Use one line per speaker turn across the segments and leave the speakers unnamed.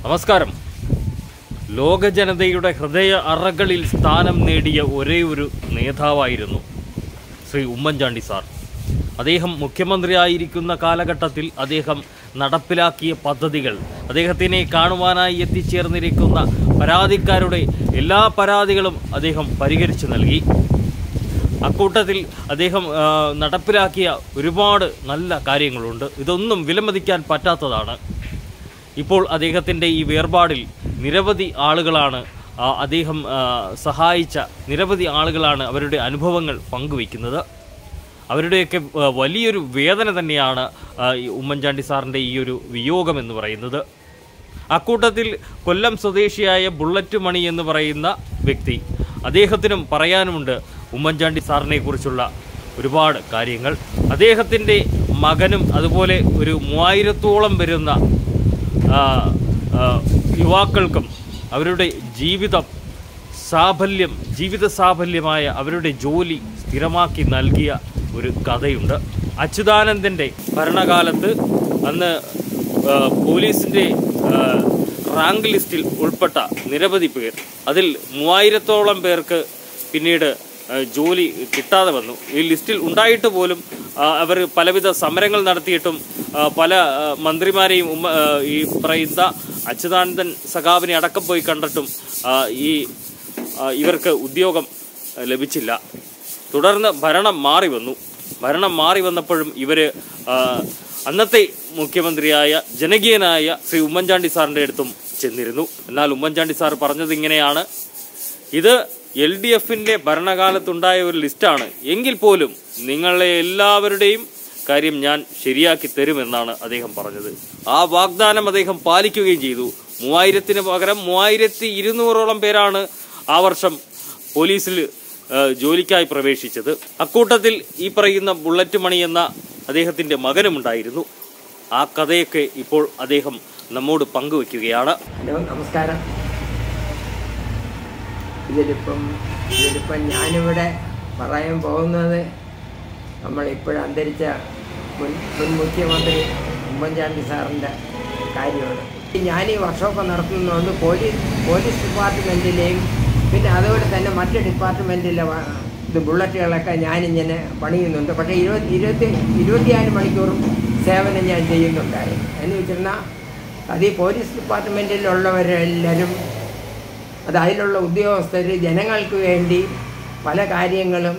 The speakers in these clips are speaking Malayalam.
നമസ്കാരം ലോക ജനതയുടെ ഹൃദയ അറകളിൽ സ്ഥാനം നേടിയ ഒരേ ഒരു നേതാവായിരുന്നു ശ്രീ ഉമ്മൻചാണ്ടി സാർ അദ്ദേഹം മുഖ്യമന്ത്രിയായിരിക്കുന്ന കാലഘട്ടത്തിൽ അദ്ദേഹം നടപ്പിലാക്കിയ പദ്ധതികൾ അദ്ദേഹത്തിനെ കാണുവാനായി എത്തിച്ചേർന്നിരിക്കുന്ന പരാതിക്കാരുടെ എല്ലാ പരാതികളും അദ്ദേഹം പരിഹരിച്ചു നൽകി അക്കൂട്ടത്തിൽ അദ്ദേഹം ആ, നടപ്പിലാക്കിയ ഒരുപാട് നല്ല കാര്യങ്ങളുണ്ട് ഇതൊന്നും വിലമതിക്കാൻ പറ്റാത്തതാണ് ഇപ്പോൾ അദ്ദേഹത്തിൻ്റെ ഈ വേർപാടിൽ നിരവധി ആളുകളാണ് ആ, അദ്ദേഹം ആ, സഹായിച്ച നിരവധി ആളുകളാണ് അവരുടെ അനുഭവങ്ങൾ പങ്കുവയ്ക്കുന്നത് അവരുടെയൊക്കെ ആ, വലിയൊരു വേദന തന്നെയാണ് ആ, ഈ ഉമ്മൻചാണ്ടി സാറിൻ്റെ ഈ ഒരു വിയോഗം എന്ന് പറയുന്നത് അക്കൂട്ടത്തിൽ കൊല്ലം സ്വദേശിയായ ബുള്ളറ്റ് മണി എന്ന് പറയുന്ന വ്യക്തി അദ്ദേഹത്തിനും പറയാനുമുണ്ട് ഉമ്മൻചാണ്ടി സാറിനെ കുറിച്ചുള്ള ഒരുപാട് കാര്യങ്ങൾ അദ്ദേഹത്തിൻ്റെ മകനും അതുപോലെ ഒരു മൂവായിരത്തോളം വരുന്ന ആ, ആ, യുവാക്കൾക്കും അവരുടെ ജീവിതം സാഫല്യം ജീവിത സാഫല്യമായ അവരുടെ ജോലി സ്ഥിരമാക്കി നൽകിയ ഒരു കഥയുണ്ട് അച്യുതാനന്ദൻ്റെ ഭരണകാലത്ത് അന്ന് ആ, പോലീസിൻ്റെ ആ, റാങ്ക് ലിസ്റ്റിൽ ഉൾപ്പെട്ട നിരവധി പേർ അതിൽ മൂവായിരത്തോളം പേർക്ക് പിന്നീട് ആ, ജോലി കിട്ടാതെ വന്നു ഈ ലിസ്റ്റിൽ ഉണ്ടായിട്ട് പോലും അവർ പലവിധ സമരങ്ങൾ നടത്തിയിട്ടും ആ, പല ആ, മന്ത്രിമാരെയും ഉമ്മ ആ, ഈ പറയുന്ന അച്യുതാനന്ദൻ സഖാവിനെ അടക്കം പോയി കണ്ടിട്ടും ആ, ഈ ആ, ഇവർക്ക് ഉദ്യോഗം ആ, ലഭിച്ചില്ല തുടർന്ന് ഭരണം മാറി വന്നു ഭരണം മാറി വന്നപ്പോഴും ഇവർ അന്നത്തെ മുഖ്യമന്ത്രിയായ ജനകീയനായ ശ്രീ ഉമ്മൻചാണ്ടി സാറിൻ്റെ അടുത്തും ചെന്നിരുന്നു എന്നാൽ ഉമ്മൻചാണ്ടി സാർ പറഞ്ഞത് ഇങ്ങനെയാണ് ഇത് എൽ ഡി എഫിന്റെ ഭരണകാലത്തുണ്ടായ ഒരു ലിസ്റ്റാണ് എങ്കിൽ പോലും നിങ്ങളെ എല്ലാവരുടെയും കാര്യം ഞാൻ ശരിയാക്കി തരുമെന്നാണ് അദ്ദേഹം പറഞ്ഞത് ആ വാഗ്ദാനം അദ്ദേഹം പാലിക്കുകയും ചെയ്തു മൂവായിരത്തിന് പകരം മൂവായിരത്തി ഇരുന്നൂറോളം പേരാണ് ആ വർഷം പോലീസിൽ ആ, ജോലിക്കായി പ്രവേശിച്ചത് അക്കൂട്ടത്തിൽ ഈ പറയുന്ന ബുള്ളറ്റ് മണി എന്ന അദ്ദേഹത്തിന്റെ മകനുമുണ്ടായിരുന്നു ആ കഥയൊക്കെ ഇപ്പോൾ അദ്ദേഹം നമ്മോട് പങ്കുവെക്കുകയാണ്
ഹലോ നമസ്കാരം ഇതിലിപ്പം ഇതിലിപ്പം ഞാനിവിടെ പറയാൻ പോകുന്നത് നമ്മളിപ്പോഴും അന്തരിച്ച മുൻ മുൻ മുഖ്യമന്ത്രി ഉമ്മൻചാണ്ടി സാറിൻ്റെ കാര്യമാണ് ഞാൻ ഈ വർക്ക്ഷോപ്പ് നടത്തുന്നതുകൊണ്ട് പോലീസ് പോലീസ് ഡിപ്പാർട്ട്മെൻറ്റിലെയും പിന്നെ അതുപോലെ തന്നെ മറ്റ് ഡിപ്പാർട്ട്മെൻറ്റിലെ വ- ഇത് ബുള്ളറ്റുകളൊക്കെ ഞാനിങ്ങനെ പണിയുന്നുണ്ട് പക്ഷേ ഇരുപത്തി ഇരുപത്തി ഇരുപത്തിനാല് മണിക്കൂറും സേവനം ഞാൻ ചെയ്യുന്നുണ്ടായിരുന്നു എന്ന് വെച്ചിരുന്നാൽ അത് ഈ പോലീസ് ഡിപ്പാർട്ട്മെൻറ്റിലുള്ളവരെല്ലാവരും അത് അതിലുള്ള ഉദ്യോഗസ്ഥർ ജനങ്ങൾക്ക് വേണ്ടി പല കാര്യങ്ങളും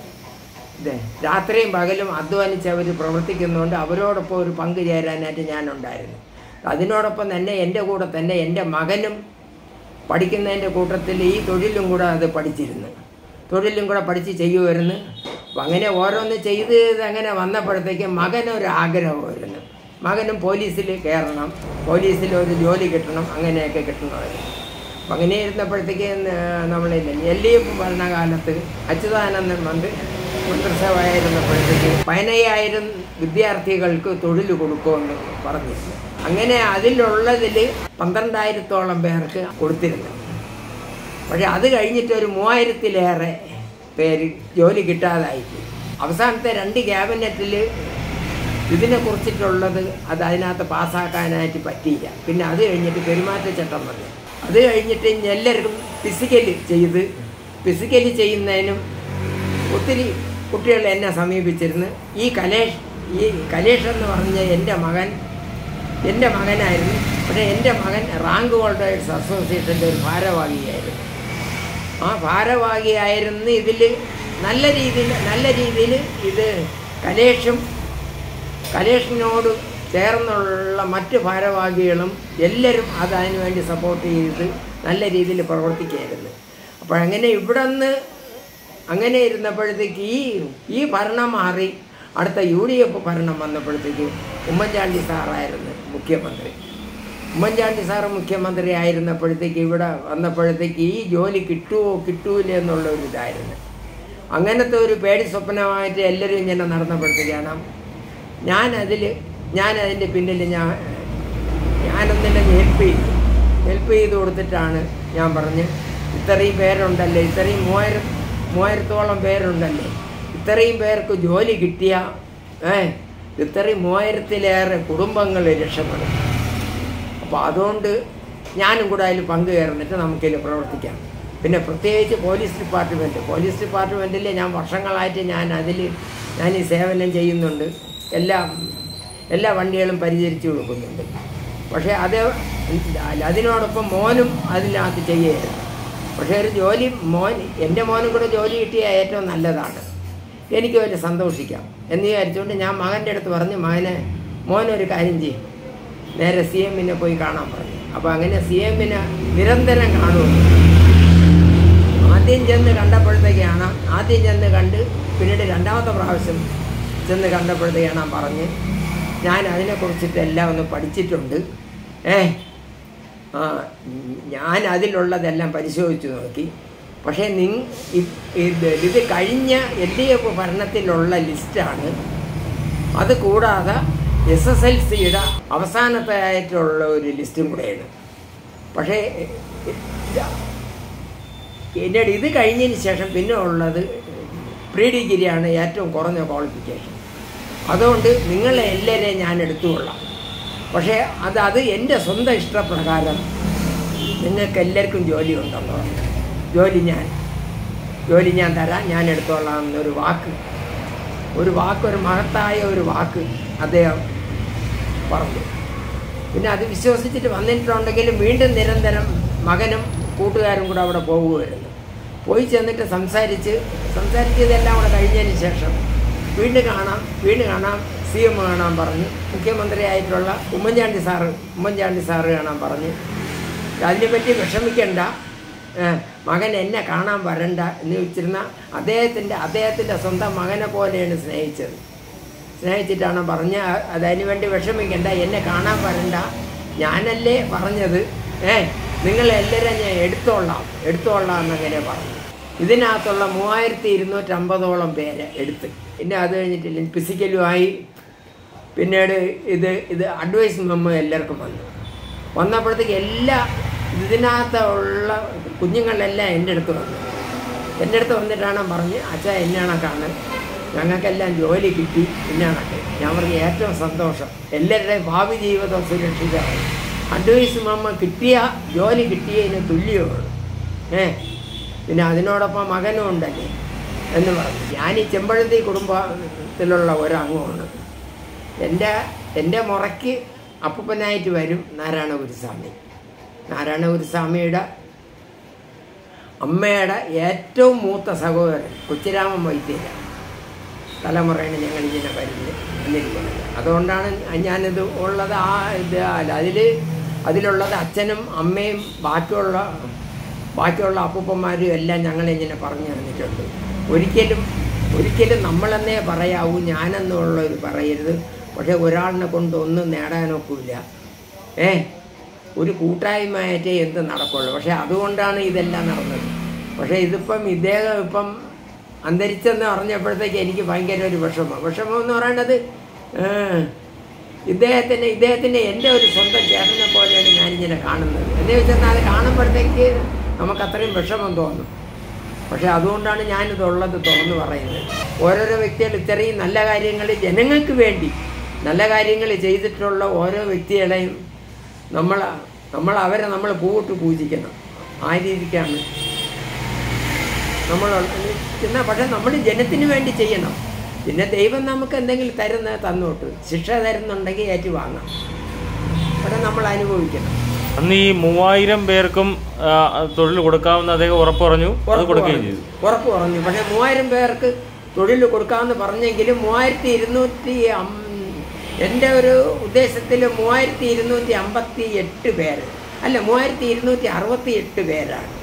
ഇത് രാത്രിയും പകലും അധ്വാനിച്ച് അവർ പ്രവർത്തിക്കുന്നുണ്ട് അവരോടൊപ്പം ഒരു പങ്ക് ചേരാനായിട്ട് ഞാനുണ്ടായിരുന്നു അതിനോടൊപ്പം തന്നെ എൻ്റെ കൂടെ തന്നെ എൻ്റെ മകനും പഠിക്കുന്നതിൻ്റെ കൂട്ടത്തിൽ ഈ തൊഴിലും കൂടെ അത് പഠിച്ചിരുന്നു തൊഴിലും കൂടെ പഠിച്ച് ചെയ്യുമായിരുന്നു അപ്പം അങ്ങനെ ഓരോന്ന് ചെയ്ത് അങ്ങനെ വന്നപ്പോഴത്തേക്ക് മകനൊരു ആഗ്രഹമായിരുന്നു മകനും പോലീസിൽ കയറണം പോലീസിൽ ഒരു ജോലി കിട്ടണം അങ്ങനെയൊക്കെ കിട്ടണമായിരുന്നു അപ്പം അങ്ങനെ ഇരുന്നപ്പോഴത്തേക്ക് നമ്മൾ എൽ ഡി എഫ് ഭരണകാലത്ത് അച്യുതാനന്ദൻ മന്ത്രി മന്ത്രിസഭയായിരുന്നപ്പോഴത്തേക്ക് പതിനയ്യായിരം വിദ്യാർത്ഥികൾക്ക് തൊഴിൽ കൊടുക്കുമെന്ന് പറഞ്ഞിരുന്നു അങ്ങനെ അതിലുള്ളതിൽ പന്ത്രണ്ടായിരത്തോളം പേർക്ക് കൊടുത്തിരുന്നു പക്ഷെ അത് കഴിഞ്ഞിട്ട് ഒരു മൂവായിരത്തിലേറെ പേര് ജോലി കിട്ടാതായി അവസാനത്തെ രണ്ട് ക്യാബിനറ്റിൽ ഇതിനെ കുറിച്ചിട്ടുള്ളത് അത് അതിനകത്ത് പാസ്സാക്കാനായിട്ട് പറ്റിയില്ല പിന്നെ അത് കഴിഞ്ഞിട്ട് പെരുമാറ്റച്ചട്ടം വന്നു അത് കഴിഞ്ഞിട്ട് ഇനി എല്ലാവർക്കും ഫിസിക്കലി ചെയ്ത് ഫിസിക്കലി ചെയ്യുന്നതിനും ഒത്തിരി കുട്ടികൾ എന്നെ സമീപിച്ചിരുന്നു ഈ കലേഷ് ഈ കലേഷ് എന്ന് പറഞ്ഞ എൻ്റെ മകൻ എൻ്റെ മകനായിരുന്നു പക്ഷേ എൻ്റെ മകൻ റാങ്ക് ഹോൾഡേഴ്സ് അസോസിയേഷൻ്റെ ഒരു ഭാരവാഹിയായിരുന്നു ആ ഭാരവാഹിയായിരുന്നു ഇതിൽ നല്ല രീതിയിൽ നല്ല രീതിയിൽ ഇത് കലേഷും കലേഷിനോട് ചേർന്നുള്ള മറ്റ് ഭാരവാഹികളും എല്ലാവരും അത് അതിനു വേണ്ടി സപ്പോർട്ട് ചെയ്ത് നല്ല രീതിയിൽ പ്രവർത്തിക്കുകയായിരുന്നു അപ്പോൾ അങ്ങനെ ഇവിടെ നിന്ന് അങ്ങനെ ഇരുന്നപ്പോഴത്തേക്ക് ഈ ഈ ഭരണം മാറി അടുത്ത യു ഡി എഫ് ഭരണം വന്നപ്പോഴത്തേക്ക് ഉമ്മൻചാണ്ടി സാറായിരുന്നു മുഖ്യമന്ത്രി ഉമ്മൻചാണ്ടി സാറ് മുഖ്യമന്ത്രി ആയിരുന്നപ്പോഴത്തേക്ക് ഇവിടെ വന്നപ്പോഴത്തേക്ക് ഈ ജോലി കിട്ടുമോ കിട്ടൂല എന്നുള്ള ഒരു ഇതായിരുന്നു അങ്ങനത്തെ ഒരു പേടി സ്വപ്നമായിട്ട് എല്ലാവരും ഇങ്ങനെ നടന്നപ്പോഴത്തേക്കാണ് ഞാനതിൽ ഞാനതിൻ്റെ പിന്നിൽ ഞാൻ ഞാനൊന്നിനെ ഹെൽപ്പ് ചെയ്തു ഹെൽപ്പ് ചെയ്ത് കൊടുത്തിട്ടാണ് ഞാൻ പറഞ്ഞ് ഇത്രയും പേരുണ്ടല്ലേ ഇത്രയും മൂവായിരം മൂവായിരത്തോളം പേരുണ്ടല്ലേ ഇത്രയും പേർക്ക് ജോലി കിട്ടിയ ഏ ഇത്രയും മൂവായിരത്തിലേറെ കുടുംബങ്ങൾ രക്ഷപ്പെടും അപ്പോൾ അതുകൊണ്ട് ഞാനും കൂടെ അതിൽ പങ്കുചേർന്നിട്ട് നമുക്കിതിൽ പ്രവർത്തിക്കാം പിന്നെ പ്രത്യേകിച്ച് പോലീസ് ഡിപ്പാർട്ട്മെൻറ്റ് പോലീസ് ഡിപ്പാർട്ട്മെൻറ്റിൽ ഞാൻ വർഷങ്ങളായിട്ട് ഞാൻ അതിൽ ഞാൻ ഈ സേവനം ചെയ്യുന്നുണ്ട് എല്ലാ എല്ലാ വണ്ടികളും പരിചരിച്ചു കൊടുക്കുന്നുണ്ട് പക്ഷേ അത് അതിനോടൊപ്പം മോനും അതിനകത്ത് ചെയ്യുകയായിരുന്നു പക്ഷേ ഒരു ജോലി മോൻ എൻ്റെ മോനും കൂടെ ജോലി കിട്ടിയാൽ ഏറ്റവും നല്ലതാണ് എനിക്ക് വലിയ സന്തോഷിക്കാം എന്ന് വിചാരിച്ചുകൊണ്ട് ഞാൻ മകൻ്റെ അടുത്ത് പറഞ്ഞ് മകനെ മോനൊരു കാര്യം ചെയ്യും നേരെ സി എമ്മിനെ പോയി കാണാൻ പറഞ്ഞു അപ്പോൾ അങ്ങനെ സി എമ്മിനെ നിരന്തരം കാണുമല്ലോ ആദ്യം ചെന്ന് കണ്ടപ്പോഴത്തേക്കാണ് ആദ്യം ചെന്ന് കണ്ട് പിന്നീട് രണ്ടാമത്തെ പ്രാവശ്യം ചെന്ന് കണ്ടപ്പോഴത്തേക്കാണ് പറഞ്ഞ് ഞാൻ അതിനെക്കുറിച്ചിട്ട് എല്ലാം ഒന്ന് പഠിച്ചിട്ടുണ്ട് ഏ ആ ഞാൻ അതിലുള്ളതെല്ലാം പരിശോധിച്ചു നോക്കി പക്ഷേ നിങ് ഇത് ഇത് കഴിഞ്ഞ എൽ ഡി എഫ് ഭരണത്തിലുള്ള ലിസ്റ്റാണ് അത് കൂടാതെ എസ് എസ് എൽ സിയുടെ അവസാനത്തെ ആയിട്ടുള്ള ഒരു ലിസ്റ്റും കൂടെയാണ് പക്ഷേ എൻ്റെ ഇത് കഴിഞ്ഞതിന് ശേഷം പിന്നെ ഉള്ളത് പ്രീ ഡിഗ്രിയാണ് ഏറ്റവും കുറഞ്ഞ ക്വാളിഫിക്കേഷൻ അതുകൊണ്ട് നിങ്ങളെ എല്ലാവരെയും ഞാൻ എടുത്തുകൊള്ളാം പക്ഷേ അത് അത് എൻ്റെ സ്വന്തം ഇഷ്ടപ്രകാരം നിങ്ങൾക്ക് എല്ലാവർക്കും ജോലി ഉണ്ടെന്ന് പറഞ്ഞു ജോലി ഞാൻ ജോലി ഞാൻ തരാം ഞാൻ എടുത്തോളാം എന്നൊരു വാക്ക് ഒരു വാക്ക് ഒരു മഹത്തായ ഒരു വാക്ക് അദ്ദേഹം പറഞ്ഞു പിന്നെ അത് വിശ്വസിച്ചിട്ട് വന്നിട്ടുണ്ടെങ്കിലും വീണ്ടും നിരന്തരം മകനും കൂട്ടുകാരും കൂടെ അവിടെ പോകുമായിരുന്നു പോയി ചെന്നിട്ട് സംസാരിച്ച് സംസാരിച്ചതെല്ലാം കൂടെ കഴിഞ്ഞതിന് ശേഷം വീണ്ടും കാണാം വീണ്ടും കാണാം സി എം കാണാൻ പറഞ്ഞു മുഖ്യമന്ത്രിയായിട്ടുള്ള ഉമ്മൻചാണ്ടി സാറ് ഉമ്മൻചാണ്ടി സാറ് കാണാൻ പറഞ്ഞു അതിനെപ്പറ്റി വിഷമിക്കണ്ട ഏഹ്, മകൻ എന്നെ കാണാൻ വരണ്ട എന്ന് വെച്ചിരുന്ന അദ്ദേഹത്തിൻ്റെ അദ്ദേഹത്തിൻ്റെ സ്വന്തം മകനെ പോലെയാണ് സ്നേഹിച്ചത് സ്നേഹിച്ചിട്ടാണ് പറഞ്ഞ അതിന് വേണ്ടി വിഷമിക്കണ്ട എന്നെ കാണാൻ വരണ്ട ഞാനല്ലേ പറഞ്ഞത് ഏ നിങ്ങളെല്ലാവരും ഞാൻ എടുത്തോളാം എടുത്തോളാം എന്നങ്ങനെ പറഞ്ഞു ഇതിനകത്തുള്ള മൂവായിരത്തി ഇരുന്നൂറ്റമ്പതോളം പേര് എടുത്ത് പിന്നെ അത് കഴിഞ്ഞിട്ടില്ല ഫിസിക്കലുമായി പിന്നീട് ഇത് ഇത് അഡ്വൈസ് മെമ്മോ എല്ലാവർക്കും വന്നു വന്നപ്പോഴത്തേക്ക് എല്ലാ ഇതിനകത്തുള്ള കുഞ്ഞുങ്ങളെല്ലാം എൻ്റെ അടുത്ത് വന്നു എൻ്റെ അടുത്ത് വന്നിട്ടാണ് പറഞ്ഞ് അച്ഛാ എന്നാണ് കാണാൻ ഞങ്ങൾക്കെല്ലാം ജോലി കിട്ടി എന്നാണൊക്കെ ഞാൻ പറഞ്ഞു ഏറ്റവും സന്തോഷം എല്ലാവരുടെയും ഭാവി ജീവിതം സുരക്ഷിതമായി അഡ്വൈസ് മമ്മ കിട്ടിയ ജോലി കിട്ടിയതിന് തുല്യമാണ് ഏ പിന്നെ അതിനോടൊപ്പം മകനും ഉണ്ടല്ലേ എന്ന് പറഞ്ഞു ഞാൻ ഈ ചെമ്പഴന്തി കുടുംബത്തിലുള്ള ഒരംഗമാണ് എൻ്റെ എൻ്റെ മുറയ്ക്ക് അപ്പൂപ്പനായിട്ട് വരും നാരായണ ഗുരുസ്വാമി നാരായണ ഗുരുസ്വാമിയുടെ അമ്മയുടെ ഏറ്റവും മൂത്ത സഹോദരൻ കൊച്ചിരാമൻ വൈദ്യര തലമുറയാണ് ഞങ്ങൾ ഇങ്ങനെ വരുന്നത് വന്നിരിക്കുന്നത് അതുകൊണ്ടാണ് ഞാനിത് ഉള്ളത് ആ ഇത് അല്ല അതിൽ അതിലുള്ളത് അച്ഛനും അമ്മയും ബാക്കിയുള്ള ബാക്കിയുള്ള അപ്പൂപ്പന്മാരും എല്ലാം ഞങ്ങളിങ്ങനെ പറഞ്ഞു തന്നിട്ടുണ്ട് ഒരിക്കലും ഒരിക്കലും നമ്മളെന്നേ പറയാവൂ ഞാനെന്നുള്ളൊരു പറയരുത് പക്ഷേ ഒരാളിനെ കൊണ്ട് ഒന്നും നേടാനൊക്കില്ല ഏ ഒരു കൂട്ടായ്മയായിട്ടേ എന്ത് നടക്കുള്ളൂ പക്ഷേ അതുകൊണ്ടാണ് ഇതെല്ലാം നടന്നത് പക്ഷേ ഇതിപ്പം ഇദ്ദേഹം ഇപ്പം അന്തരിച്ചെന്ന് പറഞ്ഞപ്പോഴത്തേക്ക് എനിക്ക് ഭയങ്കര ഒരു വിഷമം വിഷമം എന്ന് പറയുന്നത് ഏ, ഇദ്ദേഹത്തിന് ഇദ്ദേഹത്തിന് എൻ്റെ ഒരു സ്വന്തം ചേട്ടനെ പോലെയാണ് ഞാനിങ്ങനെ കാണുന്നത് എന്ന് വെച്ചാൽ അത് കാണുമ്പോഴത്തേക്ക് നമുക്ക് അത്രയും വിഷമം തോന്നും പക്ഷെ അതുകൊണ്ടാണ് ഞാനിതുള്ളത് തുറന്നു പറയുന്നത് ഓരോരോ വ്യക്തികൾ ഇത്രയും നല്ല കാര്യങ്ങൾ ജനങ്ങൾക്ക് വേണ്ടി നല്ല കാര്യങ്ങൾ ചെയ്തിട്ടുള്ള ഓരോ വ്യക്തികളെയും നമ്മൾ നമ്മൾ അവരെ നമ്മൾ പൂവിട്ട് പൂജിക്കണം ആ രീതിക്കാണ് നമ്മൾ എന്നാൽ പക്ഷെ നമ്മൾ ജനത്തിന് വേണ്ടി ചെയ്യണം പിന്നെ ദൈവം നമുക്ക് എന്തെങ്കിലും തരുന്ന തന്നോട്ട് ശിക്ഷ തരുന്നുണ്ടെങ്കിൽ ഏറ്റുവാങ്ങാം പക്ഷെ നമ്മൾ അനുഭവിക്കണം
അന്ന് ഈ മൂവായിരം പേർക്കും ആ, തൊഴിൽ കൊടുക്കാമെന്ന് അദ്ദേഹം ഉറപ്പ് പറഞ്ഞു അത്
ഉറപ്പ്
കൊടുക്കുകയും
പറഞ്ഞു.
ചെയ്തു
ഉറപ്പ് പറഞ്ഞു പക്ഷെ മൂവായിരം പേർക്ക് തൊഴിൽ കൊടുക്കാമെന്ന് പറഞ്ഞെങ്കിലും മൂവായിരത്തി ഇരുന്നൂറ്റി അം- എൻ്റെ ഒരു ഉദ്ദേശത്തിൽ മൂവായിരത്തി ഇരുന്നൂറ്റി അമ്പത്തി എട്ട് പേര് അല്ല മൂവായിരത്തി ഇരുന്നൂറ്റി അറുപത്തി എട്ട് പേരാണ്